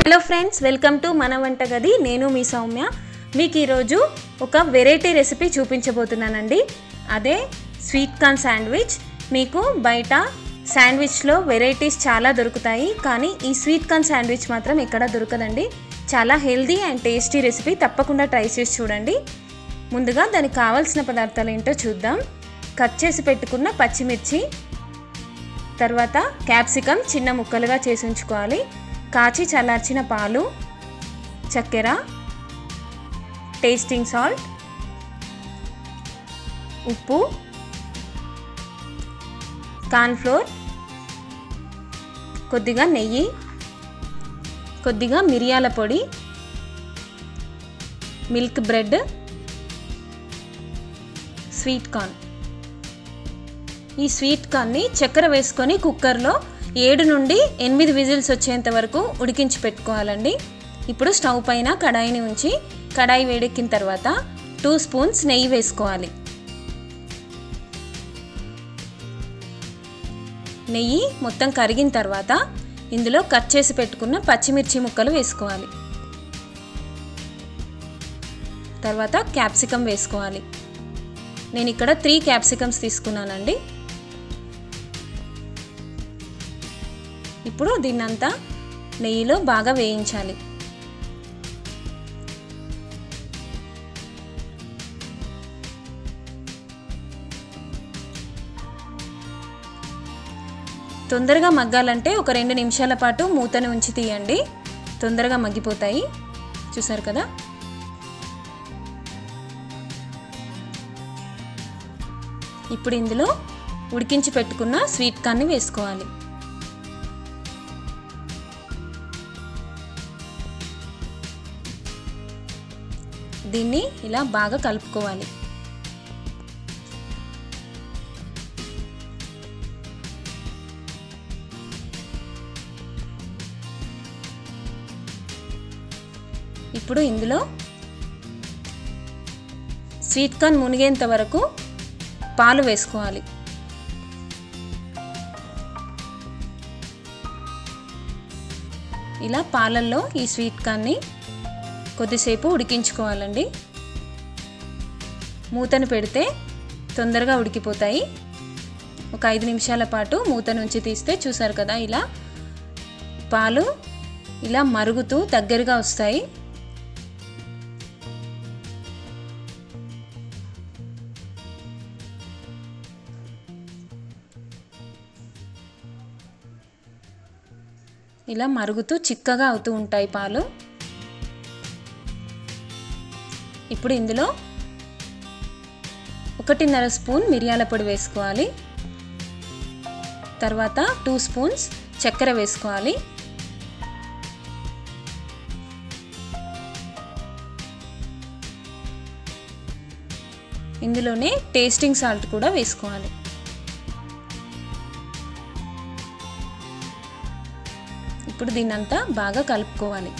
hello friends welcome to మన వంటగది నేను మీ సౌమ్య మీకు ఈరోజు ఒక వెరైటీ రెసిపీ చూపించబోతున్నానండి అదే స్వీట్ కార్న్ శాండ్విచ్ మీకు బయట శాండ్విచ్లో వెరైటీస్ చాలా దొరుకుతాయి కానీ ఈ స్వీట్ కార్న్ శాండ్విచ్ మాత్రం ఎక్కడ దొరకదండి చాలా హెల్దీ అండ్ టేస్టీ రెసిపీ తప్పకుండా ట్రై చేసి చూడండి ముందుగా దానికి కావాల్సిన పదార్థాలు ఏంటో చూద్దాం కట్ చేసి పెట్టుకున్న పచ్చిమిర్చి తర్వాత క్యాప్సికమ్ చిన్న ముక్కలుగా చేసి ఉంచుకోవాలి కాచి చల్లార్చిన పాలు చక్కెర టేస్టింగ్ సాల్ట్ ఉప్పు కార్న్ఫ్లోర్ కొద్దిగా నెయ్యి కొద్దిగా మిరియాల పొడి మిల్క్ బ్రెడ్ స్వీట్ కార్న్ ఈ స్వీట్ కార్న్ని చక్కెర వేసుకొని కుక్కర్లో ఏడు నుండి ఎనిమిది విజిల్స్ వచ్చేంత వరకు ఉడికించి పెట్టుకోవాలండి ఇప్పుడు స్టవ్ పైన కడాయిని ఉంచి కడాయి వేడెక్కిన తర్వాత టూ స్పూన్స్ నెయ్యి వేసుకోవాలి నెయ్యి మొత్తం కరిగిన తర్వాత ఇందులో కట్ చేసి పెట్టుకున్న పచ్చిమిర్చి ముక్కలు వేసుకోవాలి తర్వాత క్యాప్సికమ్ వేసుకోవాలి నేను ఇక్కడ త్రీ క్యాప్సికమ్స్ తీసుకున్నానండి ఇప్పుడు దీన్నంతా నెయ్యిలో బాగా వేయించాలి తొందరగా మగ్గాలంటే ఒక రెండు నిమిషాల పాటు మూతను ఉంచి తీయండి తొందరగా మగ్గిపోతాయి చూసారు కదా ఇప్పుడు ఇందులో ఉడికించి పెట్టుకున్న స్వీట్ కార్న్ని వేసుకోవాలి దీన్ని ఇలా బాగా కలుపుకోవాలి ఇప్పుడు ఇందులో స్వీట్ కార్న్ మునిగేంత వరకు పాలు వేసుకోవాలి ఇలా పాలల్లో ఈ స్వీట్ కార్న్ని కొద్దిసేపు ఉడికించుకోవాలండి మూతను పెడితే తొందరగా ఉడికిపోతాయి ఒక ఐదు నిమిషాల పాటు మూత నుంచి తీస్తే చూసారు కదా ఇలా పాలు ఇలా మరుగుతూ దగ్గరగా వస్తాయి ఇలా మరుగుతూ చిక్కగా అవుతూ ఉంటాయి పాలు ఇప్పుడు ఇందులో ఒకటిన్నర స్పూన్ మిరియాల పొడి వేసుకోవాలి తర్వాత టూ స్పూన్స్ చక్కెర వేసుకోవాలి ఇందులోనే టేస్టింగ్ సాల్ట్ కూడా వేసుకోవాలి ఇప్పుడు దీన్నంతా బాగా కలుపుకోవాలి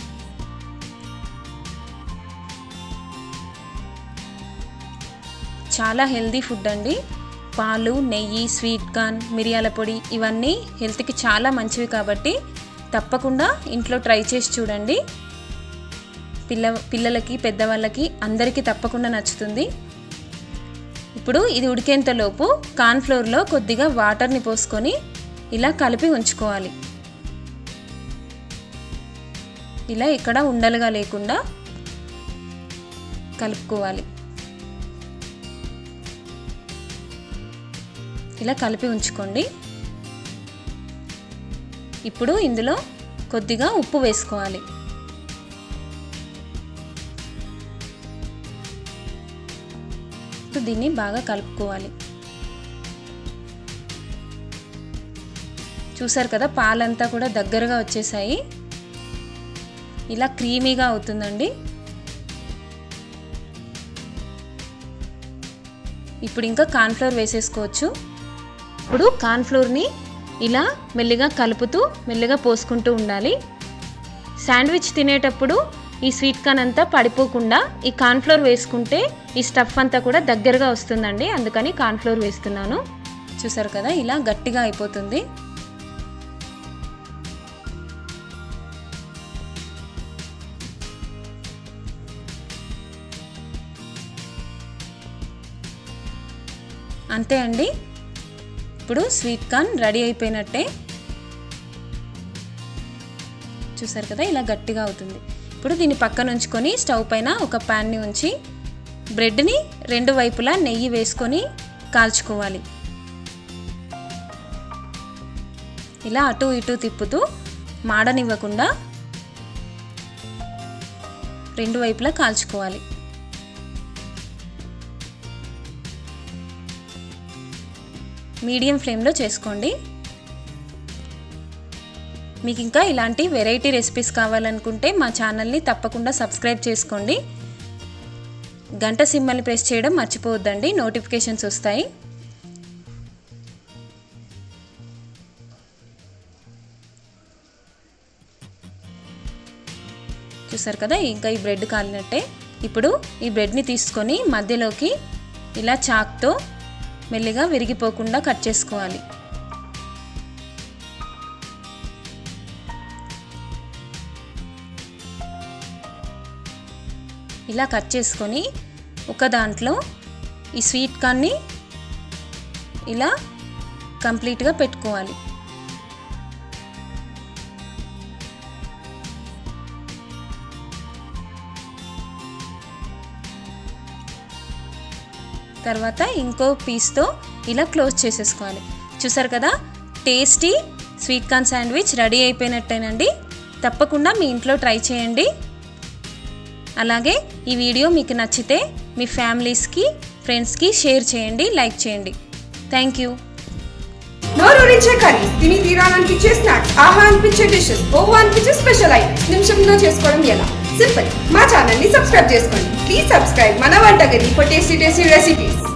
చాలా హెల్దీ ఫుడ్ అండి పాలు నెయ్యి స్వీట్ కార్న్ మిరియాల పొడి ఇవన్నీ హెల్త్కి చాలా మంచివి కాబట్టి తప్పకుండా ఇంట్లో ట్రై చేసి చూడండి పిల్ల పిల్లలకి పెద్దవాళ్ళకి అందరికీ తప్పకుండా నచ్చుతుంది ఇప్పుడు ఇది ఉడికేంతలోపు కార్న్ఫ్లోర్లో కొద్దిగా వాటర్ని పోసుకొని ఇలా కలిపి ఉంచుకోవాలి ఇలా ఇక్కడ ఉండలుగా లేకుండా కలుపుకోవాలి ఇలా కలిపి ఉంచుకోండి ఇప్పుడు ఇందులో కొద్దిగా ఉప్పు వేసుకోవాలి దీన్ని బాగా కలుపుకోవాలి చూసారు కదా పాలంతా కూడా దగ్గరగా వచ్చేసాయి ఇలా క్రీమీగా అవుతుందండి ఇప్పుడు ఇంకా కార్న్ఫ్లోర్ వేసేసుకోవచ్చు ఇప్పుడు కార్న్ఫ్లోర్ని ఇలా మెల్లిగా కలుపుతూ మెల్లిగా పోసుకుంటూ ఉండాలి శాండ్విచ్ తినేటప్పుడు ఈ స్వీట్ కార్న్ అంతా పడిపోకుండా ఈ కార్న్ఫ్లోర్ వేసుకుంటే ఈ స్టఫ్ అంతా కూడా దగ్గరగా వస్తుందండి అందుకని కార్న్ఫ్లోర్ వేస్తున్నాను చూసారు కదా ఇలా గట్టిగా అయిపోతుంది అంతే అండి ఇప్పుడు స్వీట్ కార్న్ రెడీ అయిపోయినట్టే చూసారు కదా ఇలా గట్టిగా అవుతుంది ఇప్పుడు దీన్ని పక్కన ఉంచుకొని స్టవ్ పైన ఒక ప్యాన్ని ఉంచి బ్రెడ్ని రెండు వైపులా నెయ్యి వేసుకొని కాల్చుకోవాలి ఇలా అటు ఇటు తిప్పుతూ మాడనివ్వకుండా రెండు వైపులా కాల్చుకోవాలి మీడియం ఫ్లేమ్లో చేసుకోండి మీకు ఇంకా ఇలాంటి వెరైటీ రెసిపీస్ కావాలనుకుంటే మా ఛానల్ని తప్పకుండా సబ్స్క్రైబ్ చేసుకోండి గంట సింబల్ని ప్రెస్ చేయడం మర్చిపోవద్దండి నోటిఫికేషన్స్ వస్తాయి చూసారు కదా ఇంకా ఈ బ్రెడ్ కాలినట్టే ఇప్పుడు ఈ బ్రెడ్ని తీసుకొని మధ్యలోకి ఇలా చాక్తో మెల్లిగా విరిగిపోకుండా కట్ చేసుకోవాలి ఇలా కట్ చేసుకొని ఒక దాంట్లో ఈ స్వీట్ కార్న్ని ఇలా కంప్లీట్గా పెట్టుకోవాలి తర్వాత ఇంకో పీస్తో ఇలా క్లోజ్ చేసేసుకోవాలి చూసారు కదా tasty sweet corn sandwich ready అయిపోయినట్టేనండి తప్పకుండా మీ ఇంట్లో ట్రై చేయండి అలాగే ఈ వీడియో మీకు నచ్చితే మీ ఫ్యామిలీస్కి ఫ్రెండ్స్కి షేర్ చేయండి లైక్ చేయండి థ్యాంక్ యూ నోరూరించే కర్రీ తిని తీరాలనిపించే స్నాక్స్ ఆహా అనిపించే డిషెస్ ఓహో అనిపించే స్పెషల్ ఐటమ్స్ నిమిషంలో చేసుకోవడం ఎలా సింపుల్ మా ఛానల్ ని సబ్స్క్రైబ్ చేసుకోండి ప్లీజ్ సబ్స్క్రైబ్ మన వంటగది ఫర్ టేస్టీ టేస్టీ రెసిపీస్